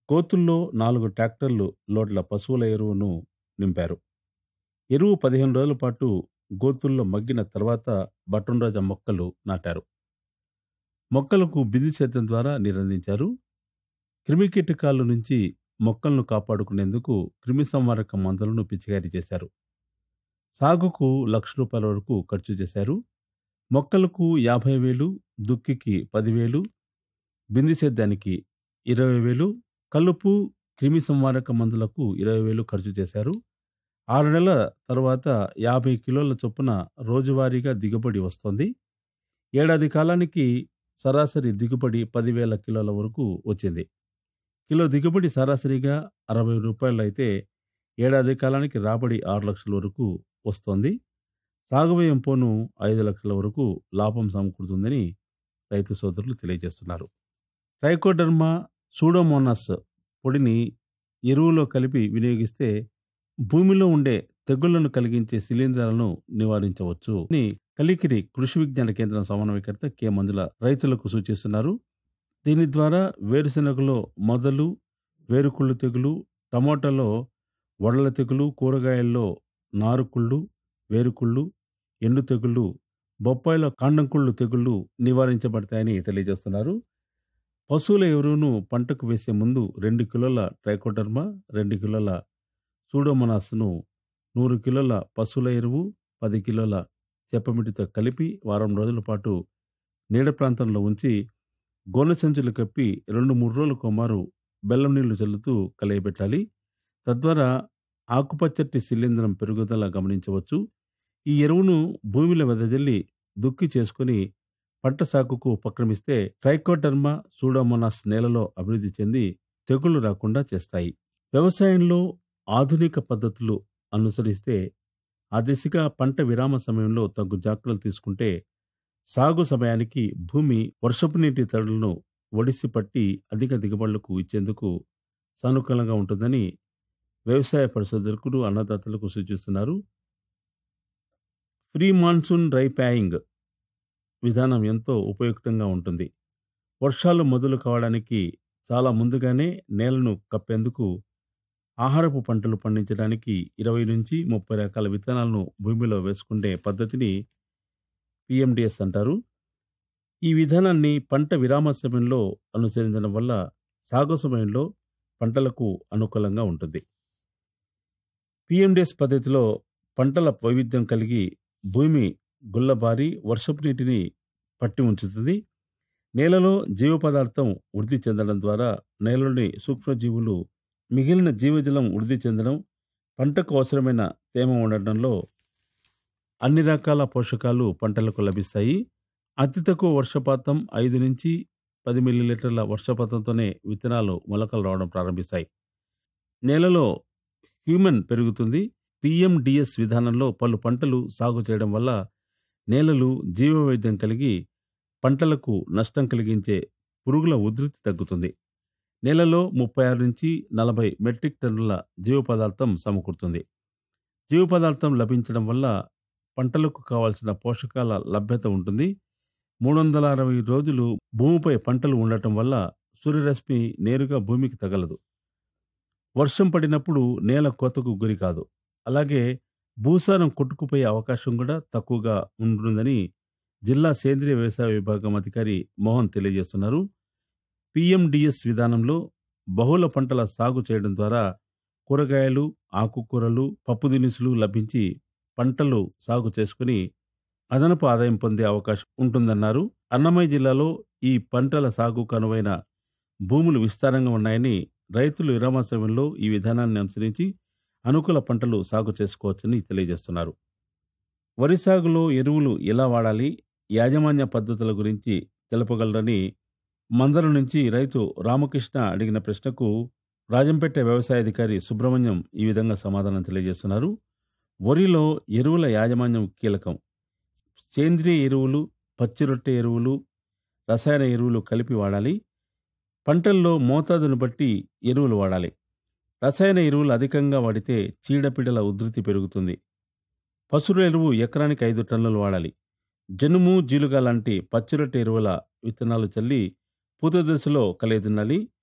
కోతుల్లో నాలుగు ట్రాక్టర్లు లోడ్ల పశువుల ఎరువును నింపారు ఎరువు పదిహేను రోజుల పాటు గోతుల్లో మగ్గిన తర్వాత బటన్రాజ మొక్కలు నాటారు మొక్కలకు బిందు సేద్యం ద్వారా నీరందించారు క్రిమికీటకాల నుంచి మొక్కలను కాపాడుకునేందుకు క్రిమి సంహారక మందులను పిచికారీ చేశారు సాగుకు లక్ష రూపాయల వరకు ఖర్చు చేశారు మొక్కలకు యాభై వేలు దుక్కికి పదివేలు బిందు సేద్యానికి ఇరవై వేలు కలుపు క్రిమి సంహారక మందులకు ఇరవై వేలు ఖర్చు చేశారు ఆరు నెలల తర్వాత యాభై కిలోల చొప్పున రోజువారీగా దిగుబడి వస్తోంది ఏడాది కాలానికి సరాసరి దిగుబడి పదివేల కిలోల వరకు వచ్చింది కిలో దిగుబడి సరాసరిగా అరవై రూపాయలు అయితే ఏడాది కాలానికి రాబడి ఆరు లక్షల వరకు వస్తోంది సాగు వ్యయం పోను ఐదు లక్షల వరకు లాభం సమకూరుతుందని రైతు సోదరులు తెలియజేస్తున్నారు ట్రైకోడర్మా సూడోమోనాస్ పొడిని ఎరువులో కలిపి వినియోగిస్తే భూమిలో ఉండే తెగుళ్లను కలిగించే శిలీంధ్రాలను నివారించవచ్చు అని కలికిరి కృషి విజ్ఞాన కేంద్రం సమన్వయకర్త కె మంజుల రైతులకు సూచిస్తున్నారు దీని ద్వారా వేరుశెనగలో మొదలు వేరుకుళ్ళు తెగులు టమోటాలో వడల తెగులు కూరగాయల్లో నారుకుళ్ళు వేరుకుళ్ళు ఎండు తెగుళ్ళు బొప్పాయిలో కాండంకుళ్ళు తెగుళ్ళు నివారించబడతాయని తెలియజేస్తున్నారు పశువుల ఎరువును పంటకు వేసే ముందు రెండు కిలోల ట్రైకోడర్మా రెండు కిలోల సూడోమోనాస్ను నూరు కిలోల పశువుల ఎరువు పది కిలోల చెప్పమిటితో కలిపి వారం రోజుల పాటు నీడ ప్రాంతంలో ఉంచి గోనె సంచులు కప్పి రెండు మూడు రోజుల కోమారు బెల్లం నీళ్లు చల్లుతూ కలయబెట్టాలి తద్వారా ఆకుపచ్చటి శిలీంధ్రం పెరుగుదల గమనించవచ్చు ఈ ఎరువును భూమిలో వెదజల్లి దుక్కి చేసుకుని పంట సాగుకు ఉపక్రమిస్తే ట్రైకోడర్మా సూడోమోనాస్ నేలలో అభివృద్ధి చెంది తెగుళ్లు రాకుండా చేస్తాయి వ్యవసాయంలో ఆధునిక పద్ధతులు అనుసరిస్తే ఆ దిశగా పంట విరామ సమయంలో తగు జాగ్రత్తలు తీసుకుంటే సాగు సమయానికి భూమి వర్షపు నీటి తడులను ఒడిసి పట్టి అధిక దిగుబడులకు ఇచ్చేందుకు సానుకూలంగా ఉంటుందని వ్యవసాయ పరిశోధకులు అన్నదాతలకు సూచిస్తున్నారు ప్రీ మాన్సూన్ డ్రై ప్యాయింగ్ విధానం ఎంతో ఉపయుక్తంగా ఉంటుంది వర్షాలు మొదలు కావడానికి చాలా ముందుగానే నేలను కప్పేందుకు ఆహారపు పంటలు పండించడానికి ఇరవై నుంచి ముప్పై రకాల విత్తనాలను భూమిలో వేసుకునే పద్ధతిని పిఎండిఎస్ అంటారు ఈ విధానాన్ని పంట విరామ సమయంలో అనుసరించడం వల్ల సాగు సమయంలో పంటలకు అనుకూలంగా ఉంటుంది పిఎండిఎస్ పద్ధతిలో పంటల వైవిధ్యం కలిగి భూమి గుల్లబారి వర్షపు నీటిని పట్టి ఉంచుతుంది నేలలో జీవ పదార్థం వృద్ధి చెందడం ద్వారా నేలలోని సూక్ష్మజీవులు మిగిలిన జీవజలం వృద్ధి చెందడం పంటకు అవసరమైన తేమ ఉండడంలో అన్ని రకాల పోషకాలు పంటలకు లభిస్తాయి అతి తక్కువ వర్షపాతం ఐదు నుంచి పది మిల్లీలీటర్ల వర్షపాతంతోనే విత్తనాలు మొలకలు రావడం ప్రారంభిస్తాయి నేలలో హ్యూమన్ పెరుగుతుంది పిఎండిఎస్ విధానంలో పలు పంటలు సాగు చేయడం వల్ల నేలలు జీవవైద్యం కలిగి పంటలకు నష్టం కలిగించే పురుగుల ఉధృతి తగ్గుతుంది నేలలో ముప్పై ఆరు నుంచి నలభై మెట్రిక్ టన్నుల జీవ పదార్థం సమకూరుతుంది జీవ పదార్థం లభించడం వల్ల పంటలకు కావాల్సిన పోషకాల లభ్యత ఉంటుంది మూడు వందల అరవై రోజులు భూమిపై పంటలు ఉండటం వల్ల సూర్యరశ్మి నేరుగా భూమికి తగలదు వర్షం పడినప్పుడు నేల కోతకు గురి కాదు అలాగే భూసారం కొట్టుకుపోయే అవకాశం కూడా తక్కువగా ఉంటుందని జిల్లా సేంద్రియ వ్యవసాయ విభాగం అధికారి మోహన్ తెలియజేస్తున్నారు పిఎండిఎస్ విధానంలో బహుళ పంటల సాగు చేయడం ద్వారా కూరగాయలు ఆకుకూరలు పప్పు దినుసులు లభించి పంటలు సాగు చేసుకుని అదనపు ఆదాయం పొందే అవకాశం ఉంటుందన్నారు అన్నమయ్య జిల్లాలో ఈ పంటల సాగుకు అనువైన భూములు విస్తారంగా ఉన్నాయని రైతులు విరామ సమయంలో ఈ విధానాన్ని అనుసరించి అనుకూల పంటలు సాగు చేసుకోవచ్చని తెలియజేస్తున్నారు వరి సాగులో ఎరువులు ఎలా వాడాలి యాజమాన్య పద్ధతుల గురించి తెలుపగలరని మందరం నుంచి రైతు రామకృష్ణ అడిగిన ప్రశ్నకు రాజంపేట వ్యవసాయ అధికారి సుబ్రహ్మణ్యం ఈ విధంగా సమాధానం తెలియజేస్తున్నారు వరిలో ఎరువుల యాజమాన్యం కీలకం సేంద్రియ ఎరువులు పచ్చిరొట్టె ఎరువులు రసాయన ఎరువులు కలిపి వాడాలి పంటల్లో మోతాదును బట్టి ఎరువులు వాడాలి రసాయన ఎరువులు అధికంగా వాడితే చీడపీడల ఉధృతి పెరుగుతుంది పశువుల ఎరువు ఎకరానికి ఐదు టన్నులు వాడాలి జనుము జీలుగా లాంటి పచ్చిరొట్టె ఎరువుల విత్తనాలు చల్లి పూత దశలో కలియదున్నాలి